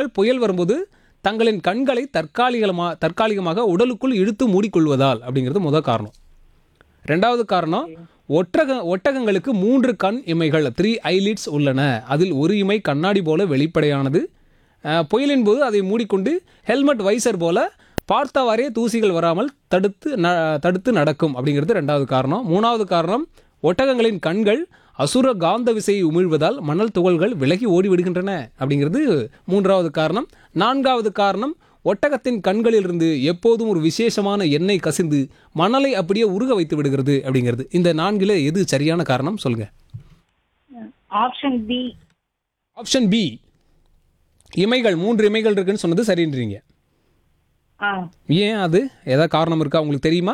பெண்கள் புயல் வரும்போது தங்களின் கண்களை தற்காலிகமாக தற்காலிகமாக உடலுக்குள் இழுத்து மூடிக்கொள்வதால் அப்படிங்கிறது முதல் காரணம் ரெண்டாவது காரணம் ஒட்டக ஒட்டகங்களுக்கு மூன்று கண் இமைகள் த்ரீ ஐலிட்ஸ் உள்ளன அதில் ஒரு இமை கண்ணாடி போல வெளிப்படையானது அஹ், புயலின் போது அதை மூடிக்கொண்டு ஹெல்மெட் வைசர் போல பார்த்தவாறே தூசிகள் வராமல் தடுத்து ந தடுத்து நடக்கும் அப்படிங்கிறது ரெண்டாவது காரணம் மூணாவது காரணம் ஒட்டகங்களின் கண்கள் அசுர காந்த விசையை உமிழ்வதால் மணல் துகள்கள் விலகி ஓடி விடுகின்றன அப்படிங்கிறது மூன்றாவது காரணம் நான்காவது காரணம் ஒட்டகத்தின் கண்களிலிருந்து எப்போதும் ஒரு விசேஷமான எண்ணெய் கசிந்து மணலை அப்படியே உருக வைத்து விடுகிறது அப்படிங்கிறது இந்த நான்கில் எது சரியான காரணம் சொல்லுங்க ஆப்ஷன் பி ஆப்ஷன் பி இமைகள் மூன்று இமைகள் இருக்குன்னு சொன்னது சரின்றீங்க ஆ ஏன் அது ஏதாவது காரணம் இருக்கா உங்களுக்கு தெரியுமா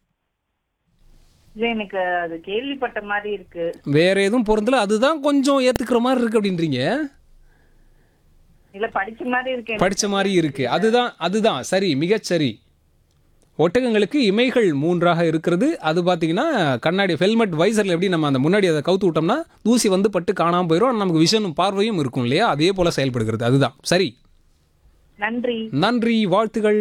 இது எனக்கு அது கேள்விப்பட்ட மாதிரி இருக்கு வேற எதுவும் பொருந்தல அதுதான் கொஞ்சம் ஏத்துக்கிற மாதிரி இருக்கு அப்படின்றீங்க இல்ல படிச்ச மாதிரி இருக்கு படிச்ச மாதிரி இருக்கு அதுதான் அதுதான் சரி மிகச் சரி ஒட்டகங்களுக்கு இமைகள் மூன்றாக இருக்கிறது அது பார்த்தீங்கன்னா கண்ணாடி ஹெல்மெட் வைசரில் எப்படி நம்ம அந்த முன்னாடி அதை கவுத்து விட்டோம்னா தூசி வந்து பட்டு காணாமல் போயிடும் ஆனா நமக்கு விஷனும் பார்வையும் இருக்கும் இல்லையா அதே போல செயல்படுகிறது அதுதான் சரி நன்றி நன்றி வாழ்த்துகள்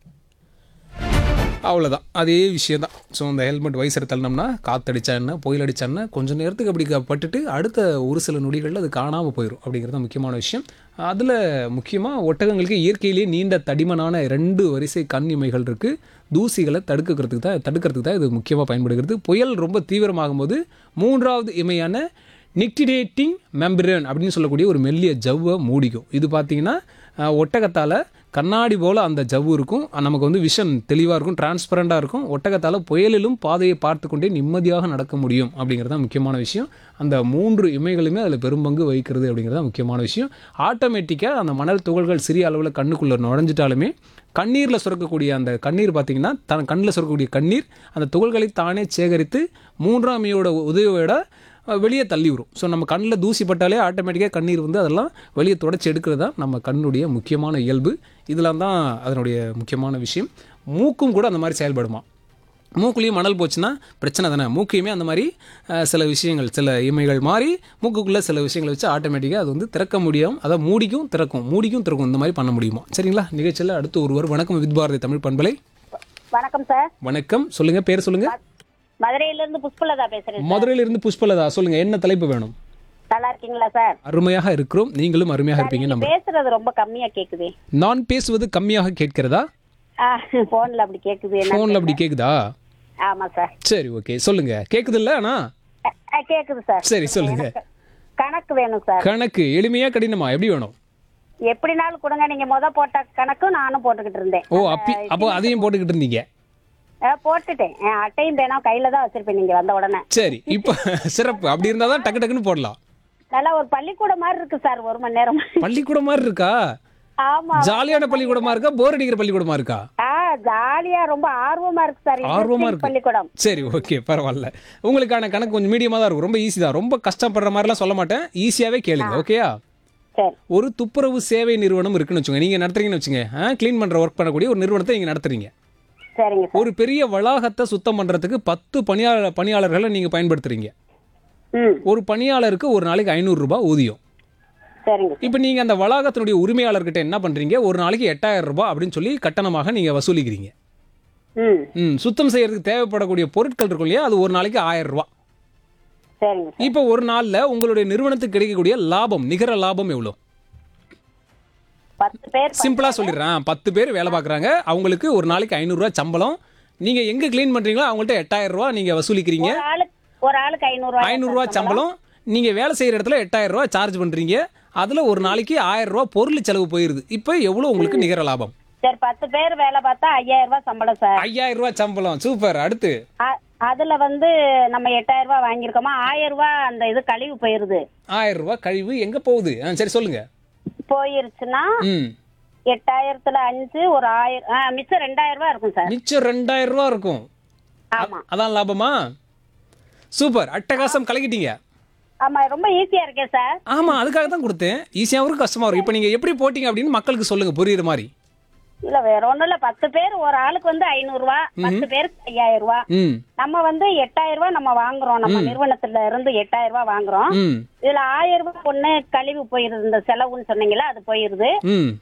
அவ்வளோதான் அதே விஷயம் தான் ஸோ அந்த ஹெல்மெட் வைசர் தள்ளனோம்னா காத்தடிச்சா என்ன புயல் அடிச்சா என்ன கொஞ்சம் நேரத்துக்கு அப்படி க- பட்டுட்டு அடுத்த ஒரு சில நொடிகளில் அது காணாமல் போயிடும் அப்படிங்கிறது தான் முக்கியமான விஷயம் அதில் முக்கியமாக ஒட்டகங்களுக்கு இயற்கையிலேயே நீண்ட தடிமனான ரெண்டு வரிசை கண் இமைகள் இருக்குது தூசிகளை தடுக்கிறதுக்கு தான் தடுக்கிறதுக்கு தான் இது முக்கியமாக பயன்படுகிறது புயல் ரொம்ப தீவிரமாகும் போது மூன்றாவது இமையான நிக்டிடேட்டிங் மெம்பரன் அப்படின்னு சொல்லக்கூடிய ஒரு மெல்லிய ஜவ்வை மூடிக்கும் இது பார்த்தீங்கன்னா ஒட்டகத்தால் கண்ணாடி போல் அந்த ஜவ்வு இருக்கும் நமக்கு வந்து விஷன் தெளிவாக இருக்கும் டிரான்ஸ்பரண்டாக இருக்கும் ஒட்டகத்தால் புயலிலும் பாதையை பார்த்து கொண்டே நிம்மதியாக நடக்க முடியும் அப்படிங்கிறது தான் முக்கியமான விஷயம் அந்த மூன்று இமைகளுமே அதில் பெரும்பங்கு வகிக்கிறது அப்படிங்கிறது தான் முக்கியமான விஷயம் ஆட்டோமேட்டிக்காக அந்த மணல் துகள்கள் சிறிய அளவில் கண்ணுக்குள்ளே நுழைஞ்சிட்டாலுமே கண்ணீரில் சுரக்கக்கூடிய அந்த கண்ணீர் பார்த்தீங்கன்னா தன் கண்ணில் சுரக்கக்கூடிய கண்ணீர் அந்த துகள்களை தானே சேகரித்து மூன்றாம் இமையோட உதவியோட அஹ், வெளியே தள்ளி விடும் ஸோ நம்ம கண்ணில் தூசி பட்டாலே ஆட்டோமேட்டிக்காக கண்ணீர் வந்து அதெல்லாம் வெளியே தொடச்சி எடுக்கிறது தான் நம்ம கண்ணுடைய முக்கியமான இயல்பு இதெல்லாம் தான் அதனுடைய முக்கியமான விஷயம் மூக்கும் கூட அந்த மாதிரி செயல்படுமா மூக்குலேயும் மணல் போச்சுன்னா பிரச்சனை தானே மூக்கையுமே அந்த மாதிரி அஹ், சில விஷயங்கள் சில இமைகள் மாறி மூக்குக்குள்ளே சில விஷயங்களை வச்சு ஆட்டோமேட்டிக்காக அது வந்து திறக்க முடியும் அதை மூடிக்கும் திறக்கும் மூடிக்கும் திறக்கும் இந்த மாதிரி பண்ண முடியுமா சரிங்களா நிகழ்ச்சியில் அடுத்து ஒருவர் வணக்கம் வித் பாரதி தமிழ் பண்பலை வணக்கம் சார் வணக்கம் சொல்லுங்க பேர் சொல்லுங்க மதுரையில இருந்து புஷ்பலதா பேசுறேன் மதுரையில இருந்து புஷ்பலதா சொல்லுங்க என்ன தலைப்பு வேணும் நல்லா இருக்கீங்களா சார் அருமையாக இருக்கிறோம் நீங்களும் அருமையாக இருப்பீங்க நீங்க நம்ம பேசுறது ரொம்ப கம்மியா கேக்குது நான் பேசுவது கம்மியாக கேட்கிறதா போன்ல அப்படி கேக்குது என்ன ஃபோனில் அப்படி கேக்குதா ஆமா சார் சரி ஓகே சொல்லுங்க கேக்குது இல்ல ஆனா அ- அ, கேக்குது சார் சரி சொல்லுங்க கணக்கு வேணும் சார் கணக்கு எளிமையா கடினமா எப்படி வேணும் எப்படினாலும் கொடுங்க நீங்க முத போட்ட கணக்கு நானும் போட்டுக்கிட்டு இருந்தேன் ஓ அப்பி அப்போ அதையும் போட்டுக்கிட்டு இருந்தீங்க அ, போட்டுட்டேன் அ, அட்டையும் பேனா கையில தான் வச்சிருப்பேன் நீங்க வந்த உடனே சரி இப்போ சிறப்பு அப்படி இருந்தால் தான் டக்கு டக்குன்னு போடலாம் நல்லா ஒரு பள்ளிக்கூடம் மாதிரி இருக்கு சார் ஒரு மணி நேரம் பள்ளிக்கூடம் மாதிரி இருக்கா ஆமா ஜாலியான பள்ளிக்கூடமா இருக்கா போர் அடிக்கிற பள்ளிக்கூடமா இருக்கா ஆ ஜாலியா ரொம்ப ஆர்வமா இருக்கு சார் ஆர்வமா interesting இருக்கு. பள்ளிக்கூடம் சரி ஓகே பரவாயில்ல உங்களுக்கான கணக்கு கொஞ்சம் மீடியமாக தான் இருக்கும் ரொம்ப ஈஸி தான் ரொம்ப கஷ்டப்படுற மாதிரிலாம் சொல்ல மாட்டேன் ஈஸியாகவே கேளுங்க ஓகேயா சரி ஒரு துப்புரவு சேவை நிறுவனம் இருக்குன்னு வச்சுங்க நீங்கள் நடத்துறீங்கன்னு வச்சுங்க க்ளீன் பண்ணுற ஒர்க் பண்ணக்கூடிய ஒரு நிறுவனத்தை நீங்கள் நடத்துறீங்க சரிங்க சார் ஒரு பெரிய வளாகத்தை சுத்தம் பண்ணுறதுக்கு பத்து பணியாளர் பணியாளர்களை நீங்கள் பயன்படுத்துறீங்க ம் ஒரு பணியாளருக்கு ஒரு நாளைக்கு ஐநூறுரூபா ஊதியம் சரிங்க சார் இப்போ நீங்கள் அந்த வளாகத்தினுடைய உரிமையாளர்கிட்ட என்ன பண்ணுறீங்க ஒரு நாளைக்கு எட்டாயிரம் ரூபாய் அப்படின்னு சொல்லி கட்டணமாக நீங்கள் வசூலிக்கிறீங்க ம் ம் சுத்தம் செய்யறதுக்கு தேவைப்படக்கூடிய பொருட்கள் இருக்கும் இல்லையா அது ஒரு நாளைக்கு ஆயிரம் ரூபாய் சரிங்க சார் இப்போ ஒரு நாளில் உங்களுடைய நிறுவனத்துக்கு கிடைக்கக்கூடிய லாபம் நிகர லாபம் எவ்வளோ பத்து பேர் சிம்பிளாக சொல்லிடுறேன் பத்து பேர் வேலை பார்க்குறாங்க அவங்களுக்கு ஒரு நாளைக்கு ஐநூறுரூவா சம்பளம் நீங்கள் எங்கே க்ளீன் பண்ணுறீங்களோ அவங்கள்ட்ட எட்டாயிரம் ரூபா நீங்கள் வசூலிக்கிறீங்க ஒரு ஆளுக்கு ஒரு ஆளுக்கு ஐநூறு ரூபாய் ஐநூறுரூவா சம்பளம் நீங்கள் வேலை செய்கிற இடத்துல எட்டாயிரம் ரூபா சார்ஜ் பண்ணுறீங்க அதில் ஒரு நாளைக்கு ஆயிரம் ரூபா பொருள் செலவு போயிடுது இப்போ எவ்வளோ உங்களுக்கு நிகர லாபம் சரி பத்து பேர் வேலை பார்த்தா ஐயாயிரம் ரூபாய் சம்பளம் சார் ஐயாயிரம் ரூபா சம்பளம் சூப்பர் அடுத்து அ- அதுல வந்து நம்ம எட்டாயிரம் ரூபாய் வாங்கியிருக்கோமா ஆயிரம் ரூபாய் அந்த இது கழிவு போயிருது ஆயிரம் ரூபா கழிவு எங்கே போகுது ஆ சரி சொல்லுங்க போயிருச்சுன்னா ம் எட்டாயிரத்துல அஞ்சு ஒரு ஆயிரம் ஆ, மிச்சம் ரெண்டாயிரம் ரூபாய் இருக்கும் சார் மிச்சம் ரெண்டாயிரம் ரூபா இருக்கும் ஆமா அதான் லாபமா சூப்பர் அட்டகாசம் கலக்கிட்டீங்க ஆமா ரொம்ப ஈஸியா இருக்கே சார் ஆமா அதுக்காக தான் கொடுத்தேன் ஈஸியாகவும் இருக்கும் கஷ்டமா இருக்கும் இப்போ நீங்க எப்படி போட்டீங்க அப்படின்னு மக்களுக்கு சொல்லுங்க புரியுற மாதிரி இல்ல வேற ஒண்ணும் இல்ல பத்து பேர் ஒரு ஆளுக்கு வந்து ஐநூறு ரூபாய் பத்து பேருக்கு ஐயாயிரம் ரூபாய் ம் நம்ம வந்து எட்டாயிரம் ரூபாய் நம்ம வாங்குறோம் நம்ம நிறுவனத்துல இருந்து எட்டாயிரம் ரூபாய் வாங்குறோம் ம் இதுல ஆயிரம் ரூபாய் ஒண்ணு கழிவு போயிருது இந்த செலவுன்னு சொன்னீங்களா அது போயிருது ம்